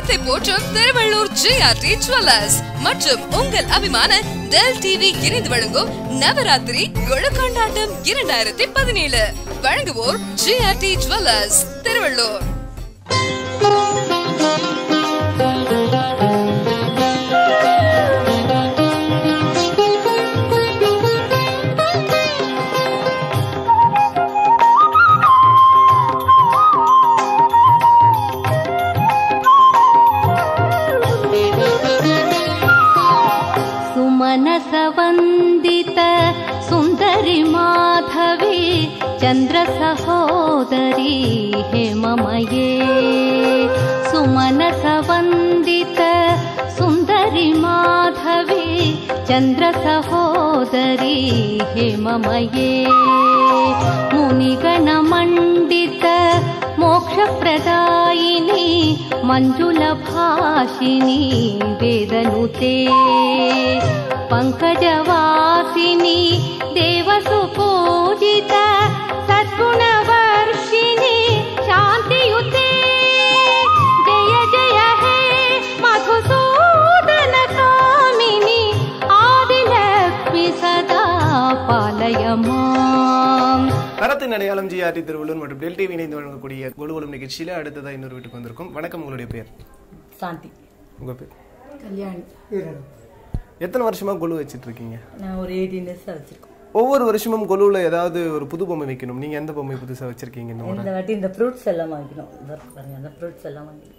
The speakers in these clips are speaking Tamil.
தரத்தை போற்றும் திருவள்ளூர் ஜிஆர்டி ஜுவல்லர்ஸ் மற்றும் உங்கள் அபிமான டெல் டிவி இணைந்து வழங்கும் நவராத்திரி கொழு கொண்டாட்டம் இரண்டாயிரத்தி பதினேழு வழங்குவோர் ஜிஆர்டி ஜுவல்லர்ஸ் திருவள்ளூர் सुमनसवन्दित सुन्दरि माधवी चन्द्रसहोदरी हेममये सुमनसवन्दित सुन्दरि माधवी चन्द्रसहोदरी हेममये मुनिगणमण्डित मोक्षप्रदायिनी मञ्जुलभाषिणी वेदनुते पङ्कजवासिनी देवसुपूजित सद्गुणवर्षिणि शान्तियुते जय जय हे मधुसूदन कामिनि आदिलक्ष्मि सदा पालय माम् தரத்தின் அடையாளம் ஜிஆர்டி திருவள்ளூர் மற்றும் டெல் டிவி இணைந்து வழங்கக்கூடிய குழுவலும் நிகழ்ச்சியில அடுத்ததா இன்னொரு வீட்டுக்கு வந்திருக்கும் வணக்கம் உங்களுடைய பேர் சாந்தி உங்க பேர் கல்யாணி எத்தனை வருஷமா குழு வச்சிட்டு இருக்கீங்க நான் ஒரு எயிட்டீன் இயர்ஸாக வச்சிருக்கோம் ஒவ்வொரு வருஷமும் குழுவில் ஏதாவது ஒரு புது பொம்மை வைக்கணும் நீங்க எந்த பொம்மை புதுசா வச்சிருக்கீங்க இந்த முறை இந்த வாட்டி இந்த ஃப்ரூட்ஸ் எல்லாம் வாங்கினோம் இந்த இருக்கு பாருங்க அந்த ஃப்ரூட்ஸ் எல்லாம் வாங்கினோம்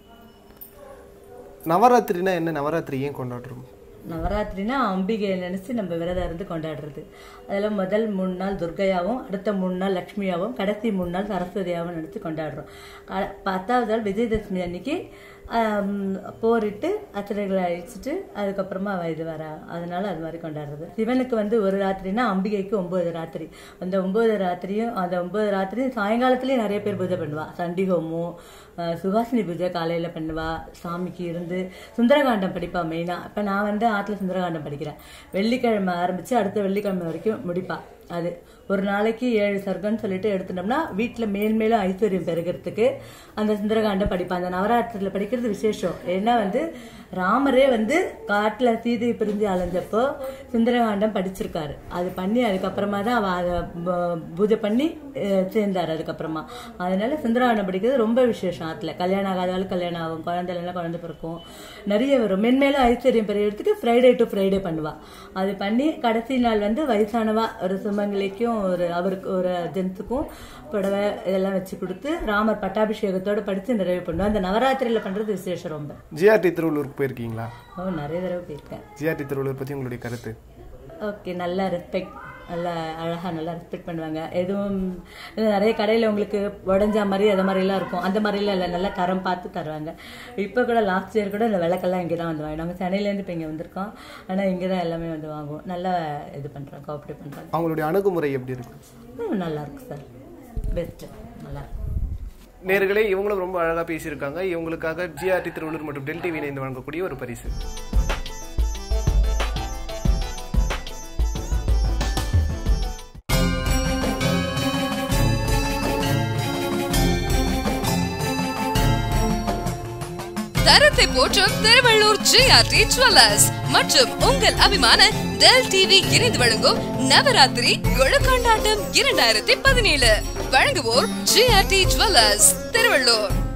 நவராத்திரினா என்ன நவராத்திரி ஏன் கொண்டாடுறோம் நவராத்திரினா அம்பிகையை நினைச்சு நம்ம விரதம் இருந்து கொண்டாடுறது அதில் முதல் மூணு நாள் துர்கையாவும் அடுத்த மூணு நாள் லக்ஷ்மியாவும் கடைசி மூணு நாள் சரஸ்வதியாவும் நினைச்சு கொண்டாடுறோம் க- பத்தாவது நாள் விஜயதசமி அன்னைக்கு ஆம், போரிட்டு அத்திரைகளை அழிச்சிட்டு அதுக்கப்புறமா அவ இது வர அதனால அது மாதிரி கொண்டாடுறது சிவனுக்கு வந்து ஒரு ராத்திரினா அம்பிகைக்கு ஒன்பது ராத்திரி அந்த ஒன்பது ராத்திரியும் அந்த ஒன்பது ராத்திரியும் சாயங்காலத்துலயும் நிறைய பேர் பூஜை பண்ணுவா சண்டி ஹோமம் அஹ், சுகாசினி பூஜை காலையில பண்ணுவா சாமிக்கு இருந்து சுந்தரகாண்டம் படிப்பா மெயினா இப்ப நான் வந்து ஆத்துல சுந்தரகாண்டம் படிக்கிறேன் வெள்ளிக்கிழமை ஆரம்பிச்சு அடுத்த வெள்ளிக்கிழமை வரைக்கும் முடிப்பா அது ஒரு நாளைக்கு ஏழு சர்க்கம்னு சொல்லிட்டு எடுத்துட்டோம்னா வீட்டுல மேல் மேலும் ஐஸ்வர்யம் பெருகிறதுக்கு அந்த சுந்தரகாண்டம் படிப்பா அந்த நவராத்திரியில படிக்கிறது விசேஷம் ஏன்னா வந்து ராமரே வந்து காட்டுல சீதை பிரிஞ்சு அலைஞ்சப்போ சுந்தரகாண்டம் படிச்சிருக்காரு அது பண்ணி அதுக்கப்புறமா தான் அவ அதை ப- பூஜை பண்ணி அஹ், சேர்ந்தாரு அதுக்கப்புறமா அதனால சுந்தரகாண்டம் படிக்கிறது ரொம்ப விசேஷம் ஆத்துல கல்யாணம் ஆகாதாலும் கல்யாணம் ஆகும் குழந்தை இல்லைன்னா குழந்தை பிறக்கும் நிறைய வரும் மென்மேலும் ஐஸ்வர்யம் பெரியறதுக்கு ஃப்ரைடே டு ஃப்ரைடே பண்ணுவா அது பண்ணி கடைசி நாள் வந்து வயசானவா ஒரு சுமங்கலிக்கும் ஒரு அவருக்கு ஒரு ஜென்ஸுக்கும் புடவை இதெல்லாம் வச்சு கொடுத்து ராமர் பட்டாபிஷேகத்தோட படிச்சு நிறைவு பண்ணுவா அந்த நவராத்திரியில பண்றது விசேஷம் ரொம்ப ஜிஆர்டி திருவள்ளூருக்கு போயிருக்கீங்களா ஓ நிறைய தடவை போயிருக்கேன் ஜிஆர்டி திருவள்ளூர் பத்தி உங்களுடைய கருத்து ஓகே நல்லா ரெஸ்பெக்ட் நல்லா அழகா நல்லா ரெஸ்பெக்ட் பண்ணுவாங்க எதுவும் நிறைய கடையில உங்களுக்கு உடஞ்ச மாதிரி அது மாதிரி எல்லாம் இருக்கும் அந்த மாதிரிலாம் இல்லை நல்லா தரம் பார்த்து தருவாங்க இப்போ கூட லாஸ்ட் இயர் கூட இந்த விளக்கெல்லாம் இங்கே தான் வந்து வாங்கினோம் நாங்கள் சென்னையிலேருந்து இப்போ இங்கே வந்திருக்கோம் ஆனால் இங்கே தான் எல்லாமே வந்து வாங்குவோம் நல்லா இது பண்ணுறாங்க கோஆப்ரேட் பண்ணுறாங்க அவங்களுடைய அணுகுமுறை எப்படி இருக்கு ம், நல்லா இருக்கு சார் பெஸ்ட்டு நல்லா இருக்கு நேர்களே இவங்களும் ரொம்ப அழகா பேசியிருக்காங்க இவங்களுக்காக ஜிஆர்டி திருவள்ளூர் மற்றும் டெல் டிவி இணைந்து வழங்கக்கூடிய ஒரு பரிசு தரத்தை போற்றும் திருவள்ளூர் ஜிஆர்டி ஜுவல்லர்ஸ் மற்றும் உங்கள் அபிமான டெல் டிவி இணைந்து வழங்கும் நவராத்திரி கொழு கொண்டாட்டம் இரண்டாயிரத்தி பதினேழு வழங்குவோர் ஜிஆர்டி ஜுவல்லர்ஸ் திருவள்ளூர்